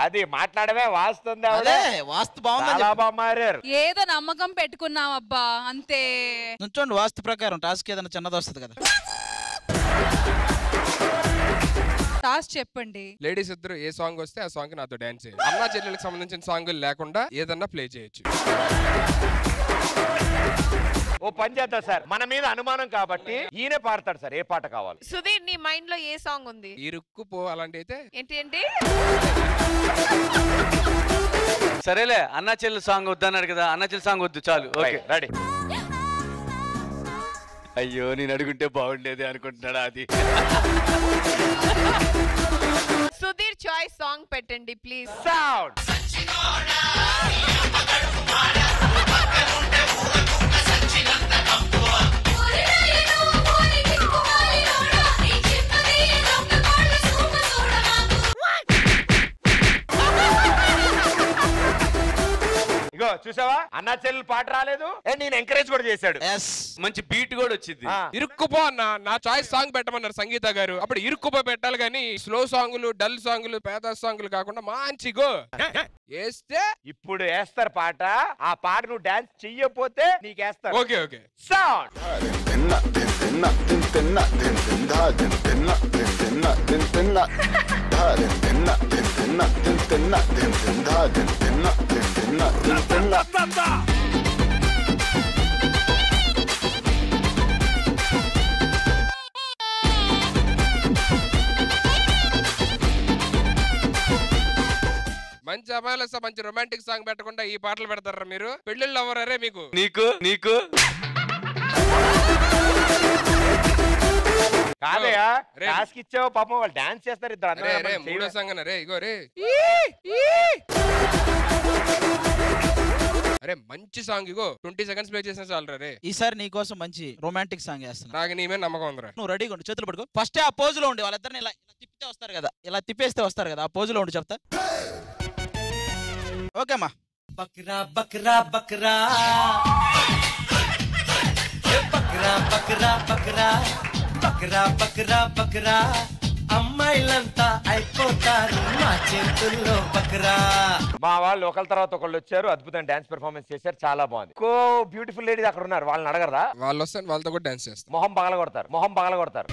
అది మాట్లాడమే వాస్తుంది ఆవిడ. అదే వాస్తు బాగుందని చాలా బాగా మారారు ఏదో నమ్మకం పెట్టుకున్నాం అబ్బా అంతే నుంచోండి వాస్తు ప్రకారం టాస్క్ ఏదైనా చిన్నది వస్తుంది కదా టాస్క్ చెప్పండి లేడీస్ ఇద్దరు ఏ సాంగ్ వస్తే ఆ సాంగ్ నాతో డాన్స్ చేయాలి అన్నా చెల్లెలకు సంబంధించిన సాంగ్ లేకుండా ఏదన్నా ప్లే చేయొచ్చు ఓ పని చేద్దాం సార్ మన మీద అనుమానం కాబట్టి ఈయనే పాడతాడు సార్ ఏ పాట కావాలి సుధీర్ నీ మైండ్ లో ఏ సాంగ్ ఉంది ఇరుక్కు పో అలాంటి అయితే ఏంటి ఏంటి సరేలే అన్నా చెల్లి సాంగ్ వద్దన్నాడు కదా అన్నా చెల్లి సాంగ్ వద్దు చాలు ఓకే రెడీ అయ్యో నేను అడుగుంటే బాగుండేది అనుకుంటున్నాడా అది సుధీర్ చాయిస్ సాంగ్ పెట్టండి ప్లీజ్ సౌండ్ ఇగో చూసావా అన్నా చెల్లెలు పాట రాలేదు ఏ నేను ఎంకరేజ్ కూడా చేశాడు ఎస్ మంచి బీట్ కూడా వచ్చింది ఆ. ఇరుక్కుపో అన్న నా చాయిస్ సాంగ్ పెట్టమన్నారు సంగీత గారు అప్పుడు ఇరుక్కుపో పెట్టాలి కానీ స్లో సాంగులు డల్ సాంగులు పేద సాంగులు కాకుండా మంచి గో వేస్తే ఇప్పుడు వేస్తారు పాట ఆ పాట నువ్వు డాన్స్ చెయ్యపోతే నీకు వేస్తారు ఓకే ఓకే సౌండ్ తిన్న తిన్న తిన్ తిన్న తిన్ తిందా తిన్ తిన్న తిన్ తిన్న తిన్ తిన్న ధారిన్ తిన్న తిన్ తిన్న తిన్ తిన్న తిన్ తిందా తిన్ తిన్న తిన్ తిన్న తిన్ తిన్న మంచి అమ్మాయిలు వస్తే మంచి రొమాంటిక్ సాంగ్ పెట్టకుండా ఈ పాటలు పెడతారా మీరు పెళ్ళిళ్ళు అవ్వరే మీకు నీకు నీకు కాదయా రే. టాస్క్ ఇచ్చావు పాపం వాళ్ళు డాన్స్ చేస్తారు ఇద్దరు రే రే అందరూ మూడో చేయలే. సాంగ్ అన్న రే ఇగో రే అరే మంచి సాంగ్ ఇగో ట్వంటీ సెకండ్స్ ప్లే చేసిన చాలు రే ఈసారి నీకోసం మంచి రొమాంటిక్ సాంగ్ వేస్తున్నా నాకు నీ మీద నమ్మకం ఉందిరా నువ్వు రెడీగా ఉండు చేతులు పట్టుకో ఫస్ట్ ఆ పోజ్ లో ఉండి వాళ్ళిద్దరిని ఇలా ఇలా తిప్పితే వస్తారు కదా ఇలా తిప్పేస్తే వస్తారు కదా ఆ పోజ్ లో ఉండి చెప్తా ఓకే అమ్మా बकरा बकरा बकरा ए बकरा बकरा बकरा బకరా బకరా బకరా అమ్మాయిలంతా అయిపోతారు మా చేతుల్లో బకరా మా వాళ్ళు ఒకళ్ళ తర్వాత ఒకళ్ళు వచ్చారు అద్భుతం డాన్స్ పెర్ఫార్మెన్స్ చేశారు చాలా బాగుంది కో బ్యూటిఫుల్ లేడీస్ అక్కడ ఉన్నారు వాళ్ళని అడగరా వాళ్ళు వస్తే వాళ్ళతో కూడా డాన్స్ చేస్తాం మొహం పగల కొడతారు మొహం పగల కొడతారు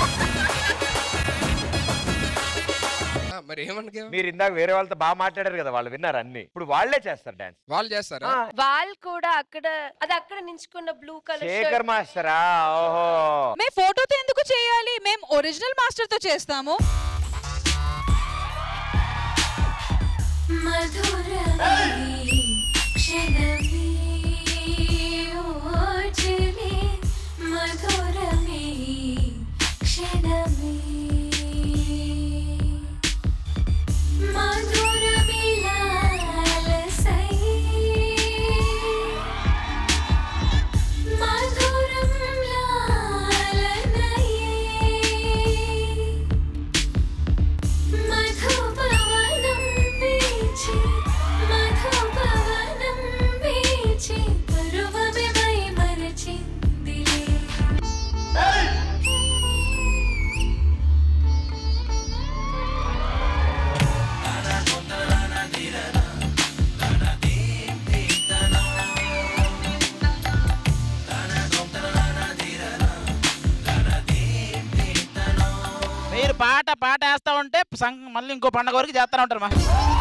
ఆ, మరి ఏమనుకో మీరు ఇందాక వేరే వాళ్ళతో బాగా మాట్లాడారు కదా వాళ్ళు విన్నారు అన్ని ఇప్పుడు వాళ్ళే చేస్తారు డాన్స్ వాళ్ళు చేస్తారా వాళ్ళు కూడా అక్కడ అది అక్కడ నించుకున్న బ్లూ కలర్ శేఖర్ మాస్టరా ఓహో మేము ఫోటోతో ఎందుకు చేయాలి మేము ఒరిజినల్ మాస్టర్ తో చేస్తాము మధుపవనం వీచి మధుపవనం వీచి పరువమే మై మరచిందిలే మీరు పాట పాట వేస్తా ఉంటే సంగ- మళ్ళీ ఇంకో పండగ వరకు చేస్తూనే ఉంటారు మా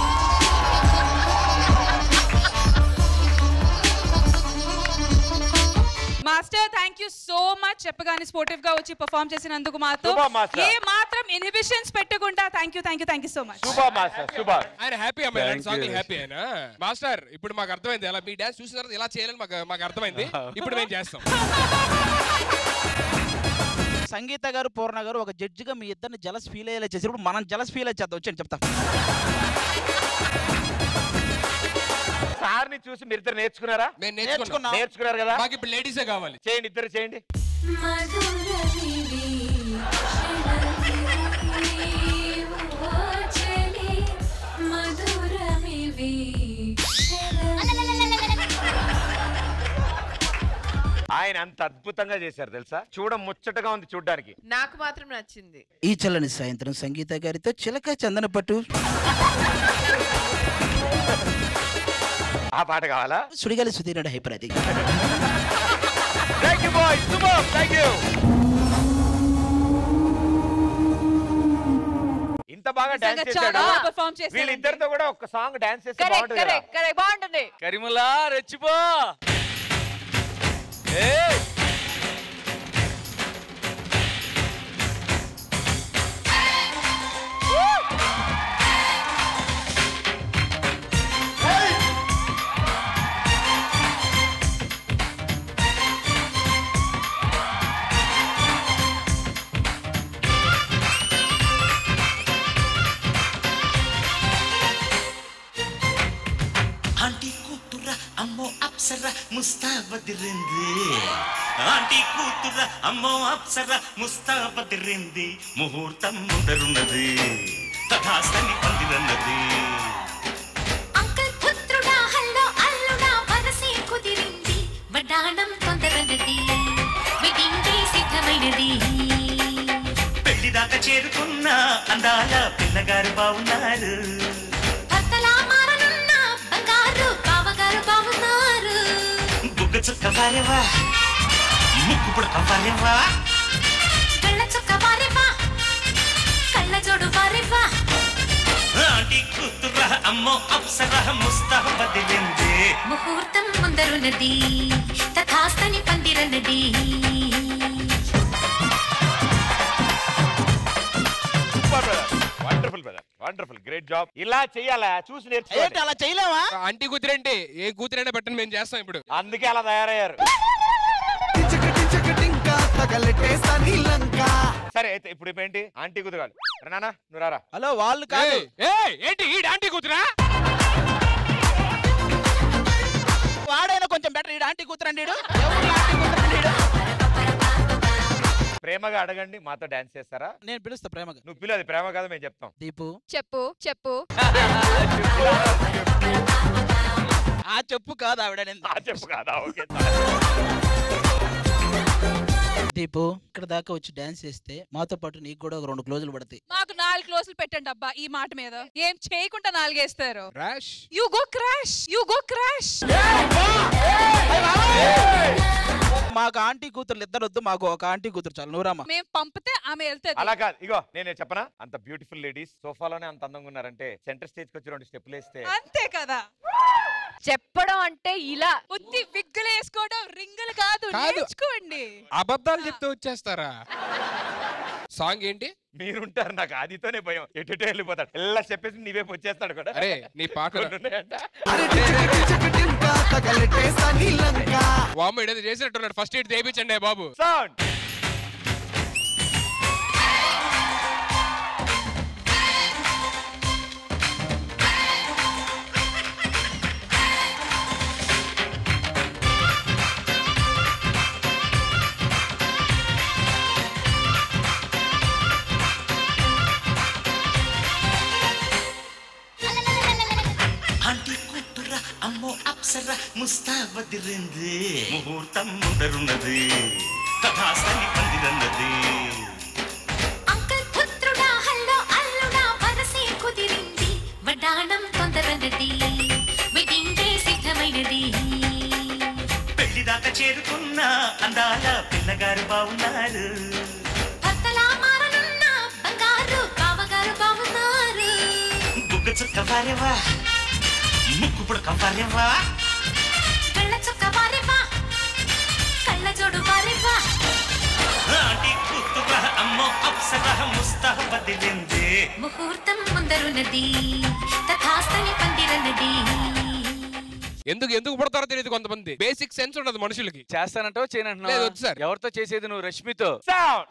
master thank you so much చెప్పగానే స్పోర్టివ్ గా వచ్చి పర్ఫామ్ చేసినందుకు మాతో శుభం, మాస్టర్. ఏ మాత్రం ఇన్హిబిషన్స్ పెట్టకుండా thank you thank you thank you so much super master super ఆయన హ్యాపీ అమ్మాయి Thank సాంగ్ you. హ్యాపీ అయినా మాస్టర్ ఇప్పుడు మాకు అర్థమైంది అలా మీ డాన్స్ చూసిన తర్వాత ఇలా చేయాలని మాకు మాకు అర్థమైంది ఇప్పుడు మేము చేస్తాం సంగీత గారు పూర్ణ గారు ఒక జడ్జిగా మీ ఇద్దరిని జలస్ ఫీల్ అయ్యేలా చేసినప్పుడు మనం జలస్ ఫీల్ అయ్యేద్దాం వచ్చండి చెప్తా సార్ ని చూసి మీరు ఇద్దరు నేర్చుకున్నారా మేము నేర్చుకున్నాం నేర్చుకున్నాం. నేర్చుకున్నారు కదా మాకు ఇప్పుడు లేడీసే కావాలి చేయండి ఇద్దరు చేయండి మధురమిది ఓచలి మధురమివి ఆయన అంత ఎంత అద్భుతంగా చేశారు తెలుసా చూడ ముచ్చటగా ఉంది చూడ్డానికి నాకు మాత్రం నచ్చింది ఈ చల్లని సాయంత్రం సంగీత గారితో చిలక చందన పట్టు ఆ పాట కావాలా సుడిగాలి సుధీరుడు హైపర్ అది thank you boy super thank you ఇంత బాగా డాన్స్ నిజంగా చేశాడు చాలా perform చేశారండి. వీళ్ళిద్దరితో కూడా ఒక సాంగ్ డాన్స్ చేస్తే కరెక్ట్ బాగుంటుంది కదా కరెక్ట్ కరెక్ట్ బాగుంటుంది కరిములా రెచ్చిపో ఏయ్! ఆంటీ కూతుర అమ్మో అప్సర ముస్తాబదిరింది ఆంటీ కూతుర అమ్మో అప్సర ముస్తాబదిరింది ముహూర్తం ముందరున్నది తథాస్తని పందిరన్నది అంకల్ పుత్రుడా హల్లో అల్లుడా వరసే కుదిరింది వడ్డాణం తొందరనది వెడ్డింగ్ డే సిద్ధమైనది పెళ్లి దాకా చేరుకున్న అందాల పిల్లగారు బాగున్నారు భర్తలా మారనున్న బంగారు బావగారు బావున్నారు బుగ్గ చుక్క వారేవా ముక్కు పుడక వారేవా కళ్ళ చుక్క వారేవా కళ్ళ జోడు వారేవా ఆంటీ కూతుర అమ్మో అప్సర ముస్తాబదిరింది ముహూర్తం ముందరున్నది తథాస్తని పందిరన్నది wonderful brother wonderful great job ఇలా చెయ్యాలా చూసి ఏంటి నేర్చుకోవాలి అలా చేయలేమా అంటి కూతురంటే ఏ కూతురైనా పెట్టండి మేము చేస్తాం ఇప్పుడు అందుకే అలా తయారయ్యారు సరే అయితే ఇప్పుడు ఏంటి ఆంటీ కుదరాలి నాన్న నువ్వు రారా హలో వాళ్ళు కాదు ఏయ్, ఏయ్, ఏంటి ఈ ఆంటీ కూతురా వాడైనా కొంచెం బెటర్ ఈడు ఆంటీ కూతురండి ఈడు. ఎవరు ఈ ఆంటీ కూతురండి ఈడు? ప్రేమగా అడగండి మాతో డాన్స్ చేస్తారా నేను పిలుస్తా ప్రేమగా నువ్వు పిల్లలు అది ప్రేమ కాదు మేము చెప్తాం దీపు చెప్పు చెప్పు ఆ చెప్పు కాదు ఆవిడ నేను ఆ చెప్పు కాదా ఓకే దీపు ఇక్కడ దాకా వచ్చి డాన్స్ చేస్తే మాతో పాటు నీకు కూడా ఒక రెండు క్లోజులు పడతాయి మాకు నాలుగు క్లోజులు పెట్టండి అబ్బా ఈ మాట మీద ఏం చేయకుండా నాలుగేస్తారు rash you go crash you go crash మాకు ఆంటీ కూతురు ఇద్దరు వద్దు మాకు ఒక ఆంటీ కూతురు చాలు నువ్వురామా మేము పంపితే ఆమె వెళ్తుంది అలా కాదు ఇగో నేను చెప్పనా అంత బ్యూటిఫుల్ లేడీస్ సోఫాలోనే అంత అందంగా ఉన్నారంటే సెంటర్ స్టేజ్ కి వచ్చి రెండు స్టెప్లు వేస్తే అంతే కదా చెప్పడం అంటే ఇలా ఉత్తి విగ్గులు వేసుకోవడం రింగులు కాదు కాదు. నేర్చుకోండి అబద్ధాలు చెప్తూ వచ్చేస్తారా సాంగ్ ఏంటి మీరుంటారు నాకు ఆదితోనే భయం ఎటు వెళ్ళిపోతాడు ఎలా చెప్పేసి నీ వైపు వచ్చేస్తాడు కూడా అరే నీ పాటలు కొన్ని ఉన్నాయంట. వామ్మ ఏదో చేసినట్టున్నాడు ఫస్ట్ ఎయిడ్ చేయించండి బాబు సౌండ్ ఆంటీ కూతుర అమ్మో అప్సర ముస్తాబదిరింది ముహూర్తం ముందరున్నది తథాస్తని పందిరన్నది అంకల్ పుత్రుడా హల్లో అల్లుడా వరసే కుదిరింది వడ్డాణం తొందరనది వెడ్డింగ్ డే సిద్ధమైనది పెళ్లి దాకా చేరుకున్న అందాల పిల్లగారు బాగున్నారు భర్తలా మారనున్న బంగారు బావగారు బావున్నారు బుగ్గ చుక్క వారేవా ముక్కు పుడక వారేవా కళ్ళ చుక్క వారేవా కళ్ళ జోడు వారేవా ఆంటీ కూతుర అమ్మో అప్సర ముస్తాబదిరింది ముహూర్తం ముందరున్నది తథాస్తని పందిరన్నది ఎందుకు ఎందుకు పుడతారో తెలియదు కొంతమంది బేసిక్ సెన్స్ ఉండదు మనుషులకి చేస్తానంటావు లేదు, చేయనంటున్నావు వద్దు సార్. ఎవరితో చేసేది నువ్వు రష్మితో సౌండ్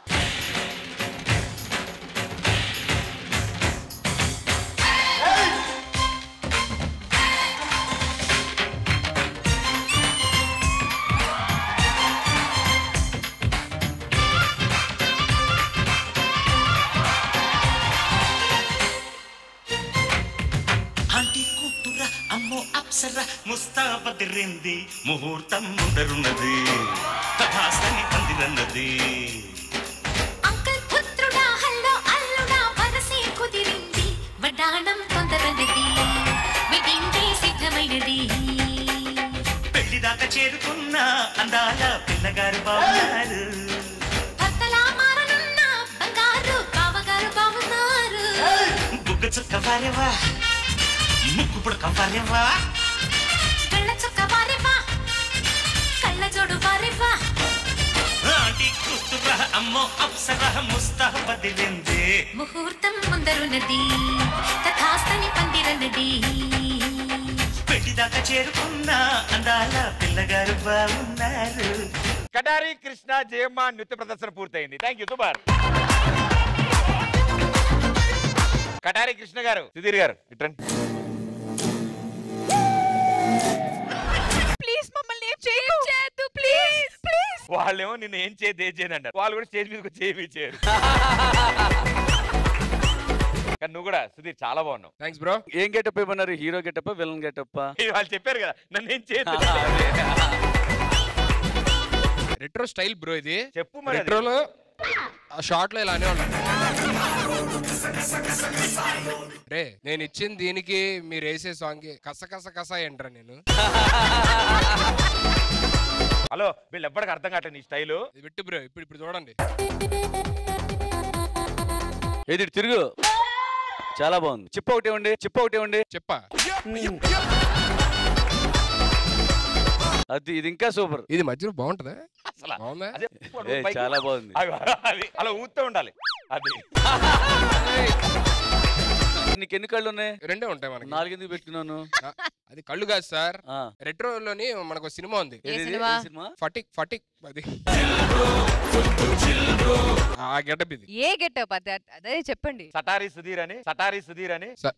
ఆంటీ కూతుర అమ్మో అప్సర అప్సర ముస్తాబదిరింది ముహూర్తం ముందరున్నది తథాస్తని పందిరన్నది అంకల్ పుత్రుడా హల్లో అల్లుడా వరసే కుదిరింది వడ్డాణం తొందరన్నది వెడ్డింగ్ సిద్ధమైనది పెళ్లి దాకా చేరుకున్న అందాల పిల్లగారు బాగున్నారు భర్తలా మారనున్న బంగారు బావగారు బావున్నారు బుగ్గ చుక్క వారేవా ముక్కు పుడక వారేవా కళ్ళ చుక్క వారేవా కళ్ళ జోడు వారేవా ఆంటీ కూతుర అమ్మో అప్సర ముస్తాబదిరింది ముహూర్తం ముందరున్నది తథాస్తని పందిరన్నది పెళ్లి దాకా చేరుకున్న అందాల పిల్లగారు బాగున్నారు కటారి కృష్ణ జయమ్మ నృత్య ప్రదర్శన పూర్తయింది thank you super Katari Krishna garu Sudheer గారు ఇట్రండి ప్లీజ్ మమ్మల్ని ఏం చేయొద్దు ప్లీజ్ ప్లీజ్ వాళ్ళేమో నిన్ను ఏం చేయదు ఏం చేయను అన్నారు వాళ్ళు కూడా స్టేజ్ మీదకి వచ్చి ఏమీ చేయరు కానీ నువ్వు కూడా సుధీర్ చాలా బాగున్నావు థ్యాంక్స్ బ్రో ఏం గెటప్ ఇవ్వన్నారు హీరో గెటప్ విలన్ గెటప్ ఇది వాళ్ళు చెప్పారు కదా నన్ను ఏం చేయదు రెట్రో స్టైల్ బ్రో ఇది చెప్పు మరి అది. రెట్రోలో ఆ షార్ట్ లో ఇలానే ఉంటాయి రే నేను ఇచ్చిన దీనికి మీరు వేసే సాంగ్ కి కస కస కస ఏంట్రా నేను హలో వీళ్ళు ఎప్పటికీ అర్థం కావట్లేదు నీ స్టైలు ఇది పెట్టు బ్రో ఇప్పుడు ఇప్పుడు చూడండి ఏది ఇటు తిరుగు చాలా బాగుంది చిప్ప ఒకటి ఇవ్వండి చిప్ప ఒకటి ఇవ్వండి చెప్పా అది ఇది ఇంకా సూపర్ ఇది మధ్యలో బాగుంటదా అసలు బాగుందా అదే ఏ, పైకి- చాలా బాగుంది అవి- అది అలా ఊతూ ఉండాలి అది నీకు ఎన్ని కళ్ళు ఉన్నాయి రెండే ఉంటాయి మనకి నాలుగెందుకు పెట్టుకున్నాను ఆ, అది కళ్ళు కాదు సార్ ఆ. రెట్రోలోని మనకు సినిమా ఉంది ఏ ఏది ఇది? సినిమా? ఏ సినిమా ఫటిక్ ఫటిక్ అది ఆ గెటప్ ఇది ఏ గెటప్ అదే అదే చెప్పండి సటారి సుధీర్ అని సటారి సుధీర్ అని స-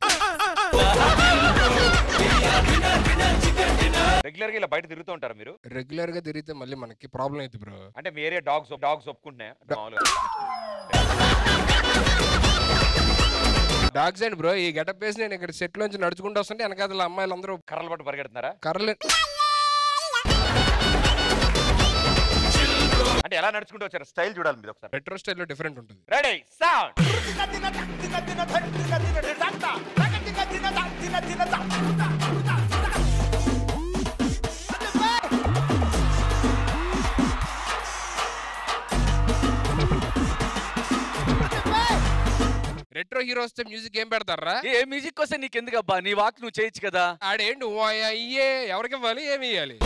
రెగ్యులర్ గా ఇలా బయట తిరుగుతూ ఉంటారు మీరు రెగ్యులర్ గా తిరిగితే మళ్ళీ మనకి ప్రాబ్లం అవుతుంది బ్రో అంటే మీ ఏరియా డాగ్స్ డాగ్స్ ఒప్పుకుంటున్నాయా మామూలుగా డాగ్స్ అండ్ బ్రో ఈ గెటప్ వేసి నేను ఇక్కడ సెట్ లోంచి నడుచుకుంటూ వస్తుంటే వెనకాల అమ్మాయిలు అందరూ కర్రలు పట్టు పరిగెడుతున్నారా కర్రలు అంటే ఎలా నడుచుకుంటూ వచ్చారు స్టైల్ చూడాలి మీరు ఒకసారి రెట్రో స్టైల్లో డిఫరెంట్ ఉంటుంది రెడీ సౌండ్ రెట్రో హీరో వస్తే మ్యూజిక్ ఏం పెడతారా ఏ మ్యూజిక్ వస్తే నీకు ఎందుకు అబ్బా నీ వాక్ నువ్వు చేయొచ్చు కదా ఆడేంటి ఓ అయ్యే ఎవరికి ఇవ్వాలి ఏమి ఇవ్వాలి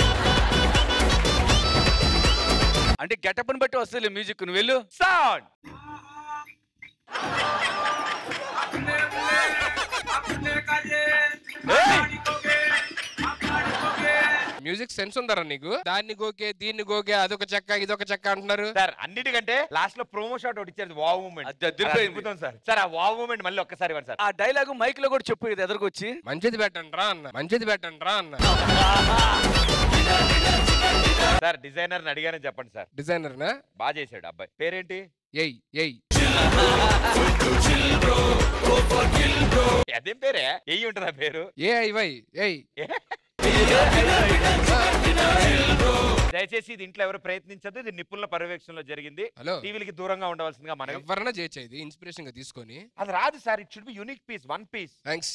అంటే గెటప్ని బట్టి వస్తుంది మ్యూజిక్ నువ్వు వెళ్ళు సౌండ్ మ్యూజిక్ సెన్స్ ఉందరా నీకు దాన్ని గోకే దీన్ని గోకే అదొక చెక్క ఇదొక చెక్క అంటున్నారు సార్ అన్నిటికంటే లాస్ట్ లో ప్రోమో షాట్ ఒకటి ఇచ్చారు వావ్ మూమెంట్ అది అదిరిపోయింది. సార్ సార్ ఆ వావ్ మూమెంట్ మళ్ళీ ఒక్కసారి ఇవ్వండి సార్ ఆ డైలాగ్ మైక్ లో కూడా చెప్పు ఇది ఎదరికొచ్చి మంచిది పెట్టండి రా అన్న మంచిది పెట్టండి రా అన్న సార్ డిజైనర్ ని అడిగానని చెప్పండి సార్ డిజైనర్ నా బాగా చేశాడు అబ్బాయి పేరేంటి ఎయ్ ఎయ్ అదేం పేరే ఎయ్యి ఉంటుందా పేరు ఏ ఐ వై ఎయ్ దయచేసి ఇది ఇంట్లో ఎవరు ప్రయత్నించదు ఇది నిపుణుల పర్యవేక్షణలో జరిగింది హలో టీవీలకి దూరంగా ఉండవలసిందిగా మనం ఎవరన్నా చేయొచ్చు ఇది ఇన్స్పిరేషన్ గా తీసుకొని అది రాదు sir it should be unique piece one piece thanks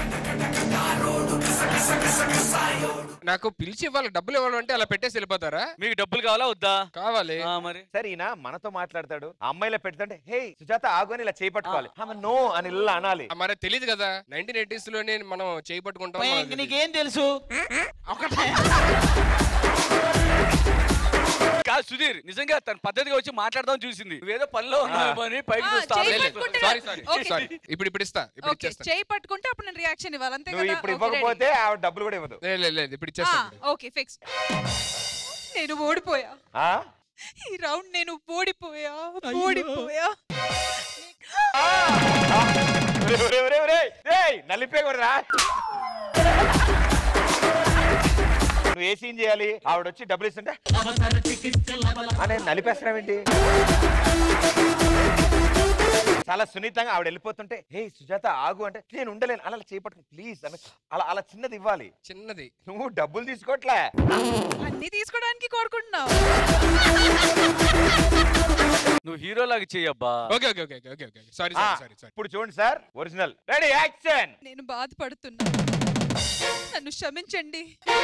నాకు పిలిచి ఇవ్వాలి డబ్బులు ఇవ్వాలంటే అలా పెట్టేసి వెళ్ళిపోతారా మీకు డబ్బులు కావాలా వద్దా కావాలి ఆ, మరి సరే ఈయన మనతో మాట్లాడతాడు ఆ అమ్మాయిలో పెడుతుంటే హే సుజాత ఆగు అని ఇలా చేయి పట్టుకోవాలి ఆమె నో అని ఇలా అనాలి ఆ, మరి తెలియదు కదా నైన్టీన్ ఎయిటీస్ లోనే మనం చేయి పట్టుకుంటాం మనకు ఇంక తెలీదు. నీకేం తెలుసు ఒకటే కాదు సుధీర్ నిజంగా తన పద్ధతిగా వచ్చి మాట్లాడదాం చూసింది నువ్వేదో పనిలో ఉన్నావు అని పైకి ఆ, చూస్తా చేయి ఆలోచిస్తా. పట్టుకుంటే సారీ సారీ Okay. సారీ ఇప్పుడు ఇప్పుడు ఇస్తా ఇప్పుడు ఓకే ఇచ్చేస్తా చేయి పట్టుకుంటే అప్పుడు నేను రియాక్షన్ ఇవ్వాలి అంతే నువ్వు కదా ఇప్పుడు Okay, ready. ఇవ్వకపోతే ఆవిడ డబ్బులు కూడా ఇవ్వదు లేదు లేదు, లేదు ఇప్పుడు ఇచ్చేస్తా ఇప్పుడు. ఓకే ఫిక్స్ నేను ఓడిపోయా ఆ? ఈ రౌండ్ నేను ఓడిపోయా ఓడిపోయా ఒరేయ్, ఒరేయ్, ఒరేయ్, ఒరేయ్. ఏయ్, నలిపే కూడా నువ్వు ఏ సీన్ చేయాలి ఆవిడ వచ్చి డబ్బులు ఇస్తుంటే ఆ, నేను నలిపేస్తున్నావేంటి చాలా సున్నితంగా ఆవిడ వెళ్ళిపోతుంటే హే సుజాత ఆగు అంటే నేను ఉండలేను అలా చేపట్టు ప్లీజ్ అని అలా అలా చిన్నది ఇవ్వాలి చిన్నది నువ్వు డబ్బులు తీసుకోవట్లే అన్ని తీసుకోవడానికి కోరుకుంటున్నావు నువ్వు హీరో లాగా చెయ్యబ్బా okay okay okay okay okay sorry ఆ, సారీ సారీ ఇప్పుడు చూడండి సార్ ఒరిజినల్ రెడీ యాక్షన్ నేను బాధపడుతున్నా నన్ను క్షమించండి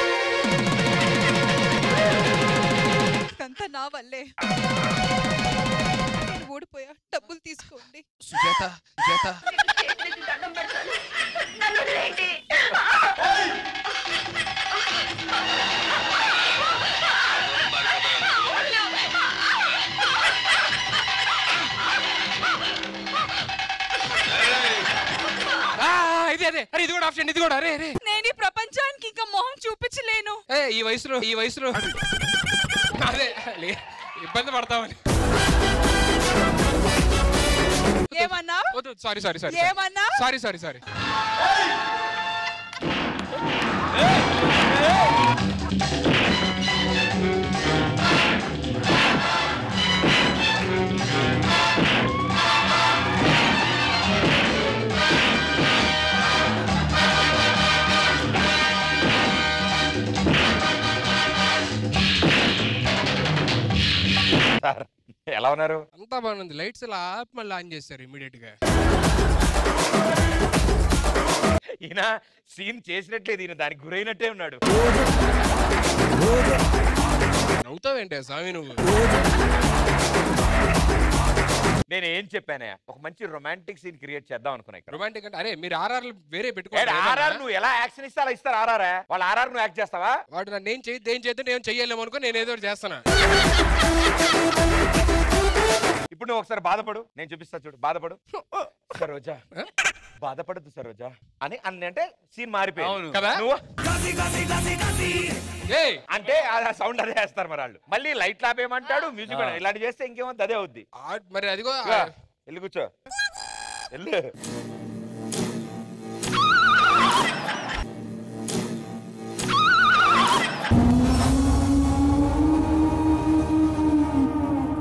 ఇదంతా నా వల్లే నేను ఓడిపోయా డబ్బులు తీసుకోండి సుజాత సుజాత ఆ, ఇదే అదే అరే ఇది కూడా ఆప్షన్ ఇది కూడా అరే అరే నేను ఈ ప్రపంచానికి ఇంకా మొహం చూపించలేను ఏ ఈ వయసులో ఈ వయసులో అదే లే- ఇబ్బంది పడతామని ఏమన్నా వద్దు సారీ సారీ సారీ ఏమన్నా సారీ సారీ సారీ సార్ ఎలా ఉన్నారు అంతా బాగుంది లైట్స్ ఇలా ఆపి మళ్ళీ ఆన్ చేస్తారు ఇమీడియట్ గా ఈయన సీన్ చేసినట్లేదు ఈయన దానికి గురైనట్టే ఉన్నాడు నవ్వుతావేంటే స్వామి నువ్వు నేను ఏం చెప్పానే ఒక మంచి రొమాంటిక్ సీన్ క్రియేట్ చేద్దాం అనుకున్నా ఇక్కడ రొమాంటిక్ అంటే అరే మీరు ఆర్ఆర్ వేరే ఏడు పెట్టుకోండి ఆర్ఆర్ నువ్వు ఎలా యాక్షన్ ఇస్తే అలా ఇస్తారు ఆర్ఆర్ వాళ్ళ ఆర్ఆర్ నువ్వు యాక్ట్ చేస్తావా వాడు నన్ను ఏం చేయొద్దు ఏం చేద్దాం నేను చెయ్యలేము అనుకో నేను ఏదో ఒకటి చేస్తాను ఇప్పుడు నువ్వు ఒకసారి బాధపడు నేను చూపిస్తా చూడు బాధపడు సరోజా బాధపడద్దు సరోజా అని అని అంటే సీన్ మారిపోయింది అవును. కదా? నువ్వు ఏయ్ అంటే ఆ సౌండ్ అదే వేస్తారు మరి వాళ్ళు మళ్ళీ లైట్ ఆపేయమంటాడు మ్యూజిక్ ఇలాంటి చేస్తే ఇంకేమో అదే అవుద్ది ఆ, మరి అదిగో ఇదిగో, వెళ్ళి కూర్చో వెళ్ళు